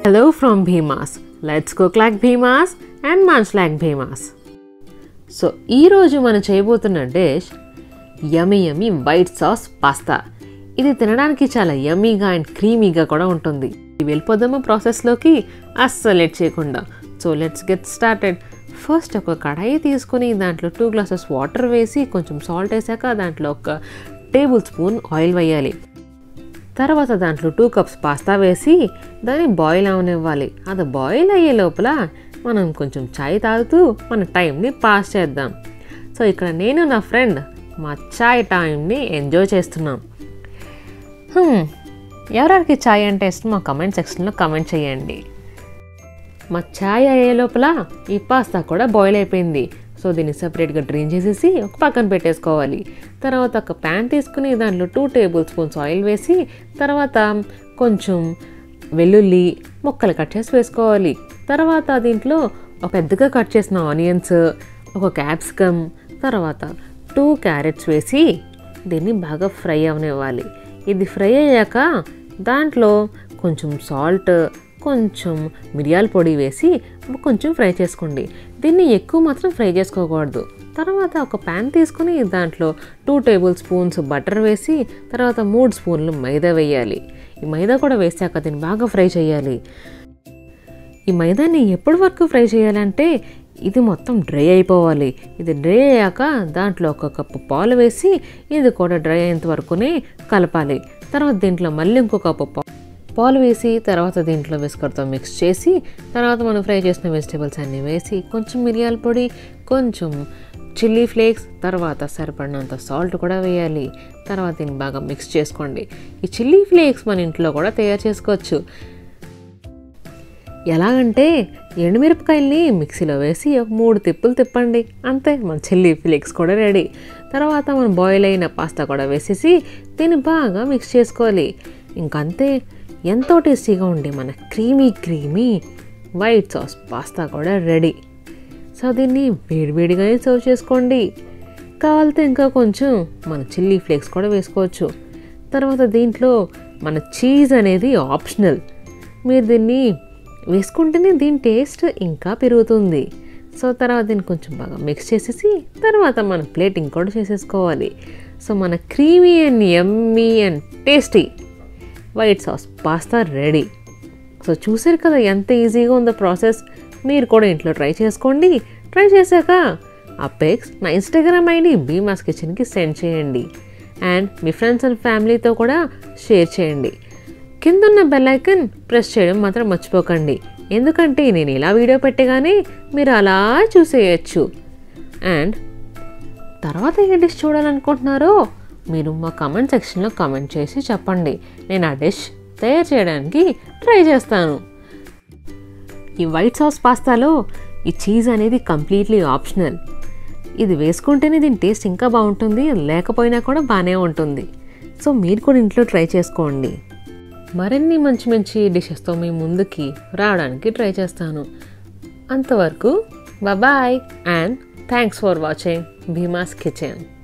Hello from Bhimas. Let's cook like Bhimas and munch like Bhimas. So ఈరోజు మనం చేయబోతున్న dish yummy yummy white sauce pasta ఇది తినడానికి చాలా యమ్మీగా అండ్ క్రీమీగా కూడా ఉంటుంది వెళ్ళిపోదామా ప్రాసెస్లోకి అస్సలు లేట్ చేయకుండా so let's get started first ఒక కడాయి తీసుకొని దాంట్లో టూ గ్లాసెస్ వాటర్ వేసి కొంచెం సాల్ట్ వేసాక దాంట్లో ఒక టేబుల్ స్పూన్ ఆయిల్ వేయాలి తర్వాత దాంట్లో టూ కప్స్ పాస్తా వేసి దాన్ని బాయిల్ అవనివ్వాలి అది బాయిల్ అయ్యే లోపల మనం కొంచెం చాయ్ తాగుతూ మన టైంని పాస్ చేద్దాం సో ఇక్కడ నేను నా ఫ్రెండ్ మా చాయ్ టైంని ఎంజాయ్ చేస్తున్నాం హ్మ్, ఎవరెవరికి చాయ్ అంటే ఇష్టం మా కమెంట్ సెక్షన్లో కమెంట్ చేయండి మా ఛాయ్ అయ్యే లోపల ఈ పాస్తా కూడా బాయిల్ అయిపోయింది సో దీన్ని సపరేట్గా డ్రైన్ చేసేసి ఒక పక్కన పెట్టేసుకోవాలి తర్వాత ఒక ప్యాన్ తీసుకుని దాంట్లో టూ టేబుల్ స్పూన్స్ ఆయిల్ వేసి తర్వాత కొంచెం వెల్లుల్లి ముక్కలు కట్ చేసి వేసుకోవాలి తర్వాత దీంట్లో ఒక పెద్దగా కట్ చేసిన ఆనియన్స్ ఒక క్యాప్సికమ్ తర్వాత టూ క్యారెట్స్ వేసి దీన్ని బాగా ఫ్రై అవనివ్వాలి ఇది ఫ్రై అయ్యాక దాంట్లో కొంచెం సాల్ట్ కొంచెం మిరియాల పొడి వేసి కొంచెం ఫ్రై చేసుకోండి దీన్ని ఎక్కువ మాత్రం ఫ్రై చేసుకోకూడదు తర్వాత ఒక ప్యాన్ తీసుకుని దాంట్లో టూ టేబుల్ స్పూన్స్ బటర్ వేసి తర్వాత మూడు స్పూన్లు మైదా వేయాలి ఈ మైదా కూడా వేసాక దీన్ని బాగా ఫ్రై చేయాలి ఈ మైదాన్ని ఎప్పటి వరకు ఫ్రై చేయాలంటే ఇది మొత్తం డ్రై అయిపోవాలి ఇది డ్రై అయ్యాక దాంట్లో ఒక కప్పు పాలు వేసి ఇది కూడా డ్రై అయ్యేంత వరకునే కలపాలి తర్వాత దీంట్లో మళ్ళీ ఇంకో కప్పు పా- పాలు వేసి తర్వాత దీంట్లో విస్కర్తో మిక్స్ చేసి తర్వాత మనం ఫ్రై చేసిన వెజిటేబుల్స్ అన్నీ వేసి కొంచెం మిరియాల పొడి కొంచెం చిల్లీ ఫ్లేక్స్ తర్వాత సరిపడినంత సాల్ట్ కూడా వేయాలి తర్వాత దీన్ని బాగా మిక్స్ చేసుకోండి ఈ చిల్లీ ఫ్లేక్స్ మన ఇంట్లో కూడా తయారు చేసుకోవచ్చు ఎలాగంటే ఎండుమిరపకాయల్ని మిక్సీలో వేసి ఒక మూడు తిప్పులు తిప్పండి అంతే మన చిల్లీ ఫ్లేక్స్ కూడా రెడీ తర్వాత మనం బాయిల్ అయిన పాస్తా కూడా వేసేసి దీన్ని బాగా మిక్స్ చేసుకోవాలి ఇంకంతే ఎంతో టేస్టీగా ఉండే మన creamy creamy white sauce pasta కూడా రెడీ సో దీన్ని వేడివేడిగానే సర్వ్ చేసుకోండి కావాలితే ఇంకా కొంచెం మన చిల్లీ ఫ్లేక్స్ కూడా వేసుకోవచ్చు తర్వాత దీంట్లో మన చీజ్ అనేది ఆప్షనల్ మీరు దీన్ని వేసుకుంటేనే దీని టేస్ట్ ఇంకా పెరుగుతుంది సో తర్వాత దీన్ని కొంచెం బాగా మిక్స్ చేసేసి తర్వాత మన ప్లేటింగ్ కూడా చేసేసుకోవాలి సో మన creamy and yummy and tasty white sauce pasta ready so చూసారు కదా ఎంత ఈజీగా ఉందో ప్రాసెస్ మీరు కూడా ఇంట్లో ట్రై చేసుకోండి ట్రై చేశాక ఆ పిక్స్ నా ఇన్స్టాగ్రామ్ ఐడి బీమాస్ కిచెన్కి సెండ్ చేయండి అండ్ మీ ఫ్రెండ్స్ అండ్ ఫ్యామిలీతో కూడా షేర్ చేయండి కిందున్న బెల్ ఐకన్ ప్రెస్ చేయడం మాత్రం మర్చిపోకండి ఎందుకంటే నేను ఇలా వీడియో పెట్టగానే మీరు అలా చూసేయచ్చు అండ్ తర్వాత ఏ డిష్ చూడాలనుకుంటున్నారో మీరు మా కామెంట్ సెక్షన్లో కామెంట్ చేసి చెప్పండి నేను ఆ డిష్ తయారు చేయడానికి ట్రై చేస్తాను ఈ వైట్ సాస్ పాస్తాలో ఈ చీజ్ అనేది కంప్లీట్లీ ఆప్షనల్ ఇది వేసుకుంటేనే దీని టేస్ట్ ఇంకా బాగుంటుంది లేకపోయినా కూడా బాగానే ఉంటుంది సో మీరు కూడా ఇంట్లో ట్రై చేసుకోండి మరిన్ని మంచి మంచి డిషెస్తో మీ ముందుకి రావడానికి ట్రై చేస్తాను అంతవరకు bye and thanks for watching Bhimas kitchen